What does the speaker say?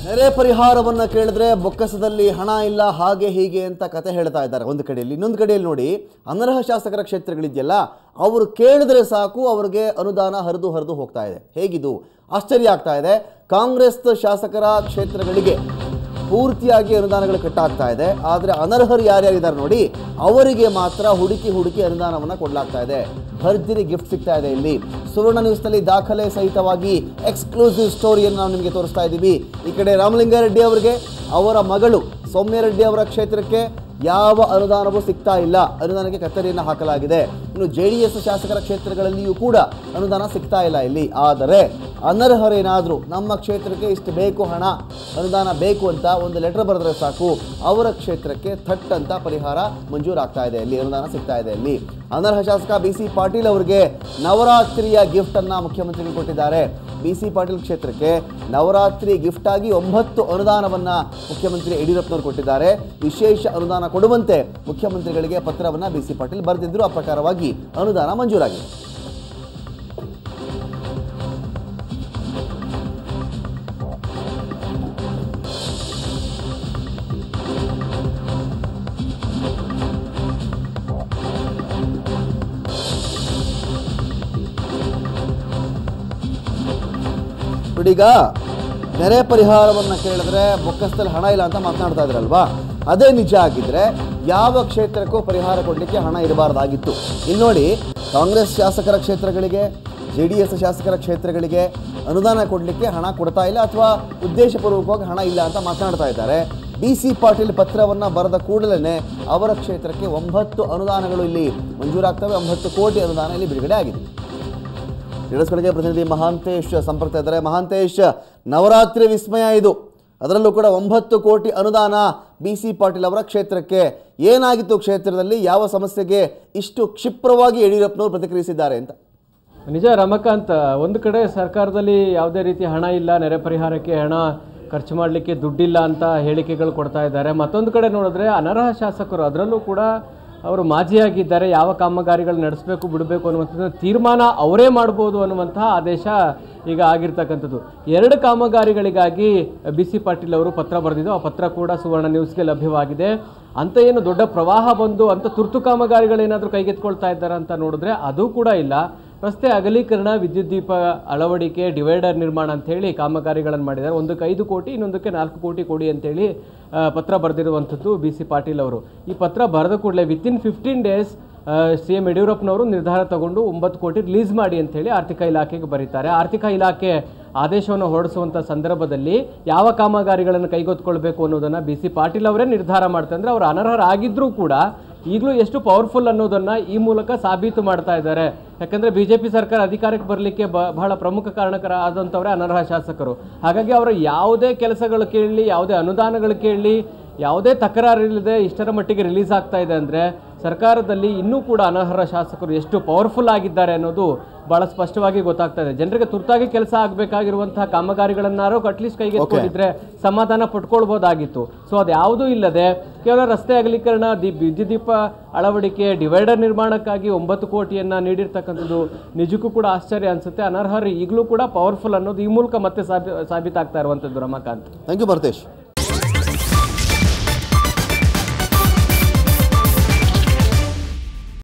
ನೆರೆ ಪರಿಹಾರವನ್ನ ಕೇಳಿದ್ರೆ ಬೊಕ್ಕಸದಲ್ಲಿ ಹಣ ಇಲ್ಲ ಹಾಗೆ ಹೀಗೆ ಅಂತ ಕತೆ ಹೇಳ್ತಾ ಇದ್ದಾರೆ ಒಂದು ಕಡೆಯಲ್ಲಿ ಇನ್ನೊಂದು ಕಡೆಯಲ್ಲಿ ನೋಡಿ ಅನರ್ಹ ಶಾಸಕರ ಕ್ಷೇತ್ರಗಳಿದೆಯಲ್ಲ ಅವರು ಕೇಳಿದ್ರೆ ಸಾಕು ಅವ್ರಿಗೆ ಅನುದಾನ ಹರಿದು ಹರಿದು ಹೋಗ್ತಾ ಇದೆ ಹೇಗಿದು ಆಶ್ಚರ್ಯ ಆಗ್ತಾ ಇದೆ ಕಾಂಗ್ರೆಸ್ ಶಾಸಕರ ಕ್ಷೇತ್ರಗಳಿಗೆ ಪೂರ್ತಿಯಾಗಿ ಅನುದಾನಗಳು ಕಟ್ಟಾಗ್ತಾ ಇದೆ ಆದರೆ ಅನರ್ಹರು ಯಾರ್ಯಾರಿದ್ದಾರೆ ನೋಡಿ ಅವರಿಗೆ ಮಾತ್ರ ಹುಡುಕಿ ಹುಡುಕಿ ಅನುದಾನವನ್ನು ಕೊಡಲಾಗ್ತಾ ಇದೆ ಭರ್ಜರಿ ಗಿಫ್ಟ್ ಸಿಗ್ತಾ ಇದೆ ಇಲ್ಲಿ ಸುವರ್ಣ ನ್ಯೂಸ್ನಲ್ಲಿ ದಾಖಲೆ ಸಹಿತವಾಗಿ ಎಕ್ಸ್ಕ್ಲೂಸಿವ್ ಸ್ಟೋರಿಯನ್ನು ನಾವು ನಿಮಗೆ ತೋರಿಸ್ತಾ ಇದ್ದೀವಿ ಈ ಕಡೆ ರಾಮಲಿಂಗಾರೆಡ್ಡಿ ಅವರಿಗೆ ಅವರ ಮಗಳು ಸೌಮ್ಯರೆಡ್ಡಿ ಅವರ ಕ್ಷೇತ್ರಕ್ಕೆ ಯಾವ ಅನುದಾನವೂ ಸಿಗ್ತಾ ಇಲ್ಲ ಅನುದಾನಕ್ಕೆ ಕತ್ತರಿಯನ್ನು ಹಾಕಲಾಗಿದೆ ಇನ್ನು ಜೆ ಡಿ ಎಸ್ ಶಾಸಕರ ಕ್ಷೇತ್ರಗಳಲ್ಲಿಯೂ ಕೂಡ ಅನುದಾನ ಸಿಗ್ತಾ ಇಲ್ಲ ಇಲ್ಲಿ ಆದರೆ ಅನರ್ಹರೇನಾದರೂ ನಮ್ಮ ಕ್ಷೇತ್ರಕ್ಕೆ ಇಷ್ಟು ಬೇಕು ಹಣ ಅನುದಾನ ಬೇಕು ಅಂತ ಒಂದು ಲೆಟರ್ ಬರೆದ್ರೆ ಸಾಕು ಅವರ ಕ್ಷೇತ್ರಕ್ಕೆ ಥಟ್ ಅಂತ ಪರಿಹಾರ ಮಂಜೂರಾಗ್ತಾ ಇದೆ ಇಲ್ಲಿ ಅನುದಾನ ಸಿಗ್ತಾ ಇದೆ ಇಲ್ಲಿ ಅನರ್ಹ ಶಾಸಕ ಬಿ ಸಿ ಪಾಟೀಲ್ ಅವರಿಗೆ ನವರಾತ್ರಿಯ ಗಿಫ್ಟ್ ಅನ್ನ ಮುಖ್ಯಮಂತ್ರಿಗಳು ಕೊಟ್ಟಿದ್ದಾರೆ ಬಿ ಸಿ ಪಾಟೀಲ್ ಕ್ಷೇತ್ರಕ್ಕೆ ನವರಾತ್ರಿ ಗಿಫ್ಟ್ ಆಗಿ ಒಂಬತ್ತು ಅನುದಾನವನ್ನ ಮುಖ್ಯಮಂತ್ರಿ ಯಡಿಯೂರಪ್ಪನವರು ಕೊಟ್ಟಿದ್ದಾರೆ ವಿಶೇಷ ಅನುದಾನ ಕೊಡುವಂತೆ ಮುಖ್ಯಮಂತ್ರಿಗಳಿಗೆ ಪತ್ರವನ್ನ ಬಿ ಸಿ ಪಾಟೀಲ್ ಬರೆದಿದ್ರು ಆ ಪ್ರಕಾರವಾಗಿ ಅನುದಾನ ಮಂಜೂರಾಗಿದೆ ನೋಡಿ ಈಗ ನೆರೆ ಪರಿಹಾರವನ್ನು ಕೇಳಿದ್ರೆ ಬೊಕ್ಕಸದಲ್ಲಿ ಹಣ ಇಲ್ಲ ಅಂತ ಮಾತನಾಡ್ತಾ ಇದ್ರಲ್ವಾ ಅದೇ ನಿಜ ಆಗಿದ್ರೆ ಯಾವ ಕ್ಷೇತ್ರಕ್ಕೂ ಪರಿಹಾರ ಕೊಡಲಿಕ್ಕೆ ಹಣ ಇರಬಾರ್ದಾಗಿತ್ತು ಇಲ್ಲಿ ನೋಡಿ ಕಾಂಗ್ರೆಸ್ ಶಾಸಕರ ಕ್ಷೇತ್ರಗಳಿಗೆ ಜೆ ಡಿ ಎಸ್ ಶಾಸಕರ ಕ್ಷೇತ್ರಗಳಿಗೆ ಅನುದಾನ ಕೊಡಲಿಕ್ಕೆ ಹಣ ಕೊಡ್ತಾ ಇಲ್ಲ ಅಥವಾ ಉದ್ದೇಶಪೂರ್ವಕವಾಗಿ ಹಣ ಇಲ್ಲ ಅಂತ ಮಾತನಾಡ್ತಾ ಇದ್ದಾರೆ ಬಿ ಸಿ ಪಾಟೀಲ್ ಪತ್ರವನ್ನು ಬರೆದ ಕೂಡಲೇ ಅವರ ಕ್ಷೇತ್ರಕ್ಕೆ ಒಂಬತ್ತು ಅನುದಾನಗಳು ಇಲ್ಲಿ ಮಂಜೂರಾಗ್ತವೆ ಒಂಬತ್ತು ಕೋಟಿ ಅನುದಾನ ಇಲ್ಲಿ ಬಿಡುಗಡೆ ಆಗಿದೆ ತಿಳಿಸ್ಕೊಳಗೆ ಪ್ರತಿನಿಧಿ ಮಹಾಂತೇಶ್ ಸಂಪರ್ಕ ಇದ್ದಾರೆ ಮಹಾಂತೇಶ್ ನವರಾತ್ರಿ ವಿಸ್ಮಯ ಇದು ಅದರಲ್ಲೂ ಕೂಡ ಒಂಬತ್ತು ಕೋಟಿ ಅನುದಾನ ಬಿ ಸಿ ಪಾಟೀಲ್ ಅವರ ಕ್ಷೇತ್ರಕ್ಕೆ ಏನಾಗಿತ್ತು ಕ್ಷೇತ್ರದಲ್ಲಿ ಯಾವ ಸಮಸ್ಯೆಗೆ ಇಷ್ಟು ಕ್ಷಿಪ್ರವಾಗಿ ಯಡಿಯೂರಪ್ಪನವರು ಪ್ರತಿಕ್ರಿಯಿಸಿದ್ದಾರೆ ಅಂತ ನಿಜ ರಮಕಾಂತ್ ಒಂದು ಕಡೆ ಸರ್ಕಾರದಲ್ಲಿ ಯಾವುದೇ ರೀತಿ ಹಣ ಇಲ್ಲ ನೆರೆ ಪರಿಹಾರಕ್ಕೆ ಹಣ ಖರ್ಚು ಮಾಡಲಿಕ್ಕೆ ದುಡ್ಡಿಲ್ಲ ಅಂತ ಹೇಳಿಕೆಗಳು ಕೊಡ್ತಾ ಇದ್ದಾರೆ ಮತ್ತೊಂದು ಕಡೆ ನೋಡಿದ್ರೆ ಅನರ್ಹ ಶಾಸಕರು ಅದರಲ್ಲೂ ಕೂಡ ಅವರು ಮಾಜಿಯಾಗಿದ್ದಾರೆ ಯಾವ ಕಾಮಗಾರಿಗಳು ನಡೆಸಬೇಕು ಬಿಡಬೇಕು ಅನ್ನುವಂಥದ್ದು ತೀರ್ಮಾನ ಅವರೇ ಮಾಡ್ಬೋದು ಅನ್ನುವಂತಹ ಆದೇಶ ಈಗ ಆಗಿರ್ತಕ್ಕಂಥದ್ದು ಎರಡು ಕಾಮಗಾರಿಗಳಿಗಾಗಿ ಬಿ ಸಿ ಪಾಟೀಲ್ ಅವರು ಪತ್ರ ಬರೆದಿದ್ದು ಆ ಪತ್ರ ಕೂಡ ಸುವರ್ಣ ನ್ಯೂಸ್ಗೆ ಲಭ್ಯವಾಗಿದೆ ಅಂತ ಏನು ದೊಡ್ಡ ಪ್ರವಾಹ ಬಂದು ಅಂತ ತುರ್ತು ಕಾಮಗಾರಿಗಳೇನಾದರೂ ಕೈಗೆತ್ಕೊಳ್ತಾ ಇದ್ದಾರೆ ಅಂತ ನೋಡಿದ್ರೆ ಅದು ಕೂಡ ಇಲ್ಲ ರಸ್ತೆ ಅಗಲೀಕರಣ ವಿದ್ಯುತ್ ದೀಪ ಅಳವಡಿಕೆ ಡಿವೈಡರ್ ನಿರ್ಮಾಣ ಅಂತೇಳಿ ಕಾಮಗಾರಿಗಳನ್ನು ಮಾಡಿದ್ದಾರೆ ಒಂದಕ್ಕೆ ಐದು ಕೋಟಿ ಇನ್ನೊಂದಕ್ಕೆ ನಾಲ್ಕು ಕೋಟಿ ಕೊಡಿ ಅಂತೇಳಿ ಆ, ಪತ್ರ ಬರೆದಿರುವಂಥದ್ದು ಬಿ ಸಿ ಪಾಟೀಲ್ ಅವರು ಈ ಪತ್ರ ಬರೆದ ಕೂಡಲೇ within fifteen days C M ಯಡಿಯೂರಪ್ಪನವರು ನಿರ್ಧಾರ ತಗೊಂಡು ಒಂಬತ್ತು ಕೋಟಿ ರಿಲೀಸ್ ಮಾಡಿ ಅಂತೇಳಿ ಆರ್ಥಿಕ ಇಲಾಖೆಗೆ ಬರೀತಾರೆ ಆರ್ಥಿಕ ಇಲಾಖೆ ಆದೇಶವನ್ನು ಹೊರಡಿಸುವಂಥ ಸಂದರ್ಭದಲ್ಲಿ ಯಾವ ಕಾಮಗಾರಿಗಳನ್ನು ಕೈಗೆತ್ತಿಕೊಳ್ಬೇಕು ಅನ್ನೋದನ್ನು ಬಿ ಸಿ ಪಾಟೀಲ್ ಅವರೇ ನಿರ್ಧಾರ ಮಾಡ್ತಾರೆ ಅಂದರೆ ಅವರು ಅನರ್ಹರಾಗಿದ್ದರೂ ಕೂಡ ಈಗಲೂ ಎಷ್ಟು ಪವರ್ಫುಲ್ ಅನ್ನೋದನ್ನು ಈ ಮೂಲಕ ಸಾಬೀತು ಮಾಡ್ತಾ ಇದ್ದಾರೆ ಯಾಕಂದರೆ ಬಿ ಜೆ ಪಿ ಸರ್ಕಾರ ಅಧಿಕಾರಕ್ಕೆ ಬರಲಿಕ್ಕೆ ಬ ಬಹಳ ಪ್ರಮುಖ ಕಾರಣಕರ ಆದಂಥವರೇ ಅನರ್ಹ ಶಾಸಕರು ಹಾಗಾಗಿ ಅವರ ಯಾವುದೇ ಕೆಲಸಗಳು ಕೇಳಲಿ ಯಾವುದೇ ಅನುದಾನಗಳು ಕೇಳಲಿ ಯಾವುದೇ ತಕರಾರಿಲ್ಲದೆ ಇಷ್ಟರ ಮಟ್ಟಿಗೆ ರಿಲೀಸ್ ಆಗ್ತಾ ಇದೆ ಅಂದರೆ ಸರ್ಕಾರದಲ್ಲಿ ಇನ್ನೂ ಕೂಡ ಅನರ್ಹ ಶಾಸಕರು ಎಷ್ಟು ಪವರ್ಫುಲ್ ಆಗಿದ್ದಾರೆ ಅನ್ನೋದು ಭಾಳ ಸ್ಪಷ್ಟವಾಗಿ ಗೊತ್ತಾಗ್ತಾ ಇದೆ ಜನರಿಗೆ ತುರ್ತಾಗಿ ಕೆಲಸ ಆಗಬೇಕಾಗಿರುವಂತಹ ಕಾಮಗಾರಿಗಳನ್ನಾರು ಅಟ್ಲೀಸ್ಟ್ ಕೈಗೆ ಎತ್ಕೊಂಡಿದ್ರೆ ಸಮಾಧಾನ ಪಟ್ಕೊಳ್ಬೋದಾಗಿತ್ತು ಸೊ ಅದು ಯಾವುದೂ ಇಲ್ಲದೆ ಕೇವಲ ರಸ್ತೆ ಅಗಲೀಕರಣ ದಿ ವಿದ್ಯುತ್ ದೀಪ ಅಳವಡಿಕೆ ಡಿವೈಡರ್ ನಿರ್ಮಾಣಕ್ಕಾಗಿ ಒಂಬತ್ತು ಕೋಟಿಯನ್ನು ನೀಡಿರ್ತಕ್ಕಂಥದ್ದು ನಿಜಕ್ಕೂ ಕೂಡ ಆಶ್ಚರ್ಯ ಅನಿಸುತ್ತೆ ಅನರ್ಹರು ಈಗಲೂ ಕೂಡ ಪವರ್ಫುಲ್ ಅನ್ನೋದು ಈ ಮೂಲಕ ಮತ್ತೆ ಸಾಬಿ ಸಾಬೀತಾಗ್ತಾ ಇರುವಂಥದ್ದು ರಮಾಕಾಂತ್ ಥ್ಯಾಂಕ್ ಯು ಭರತೇಶ್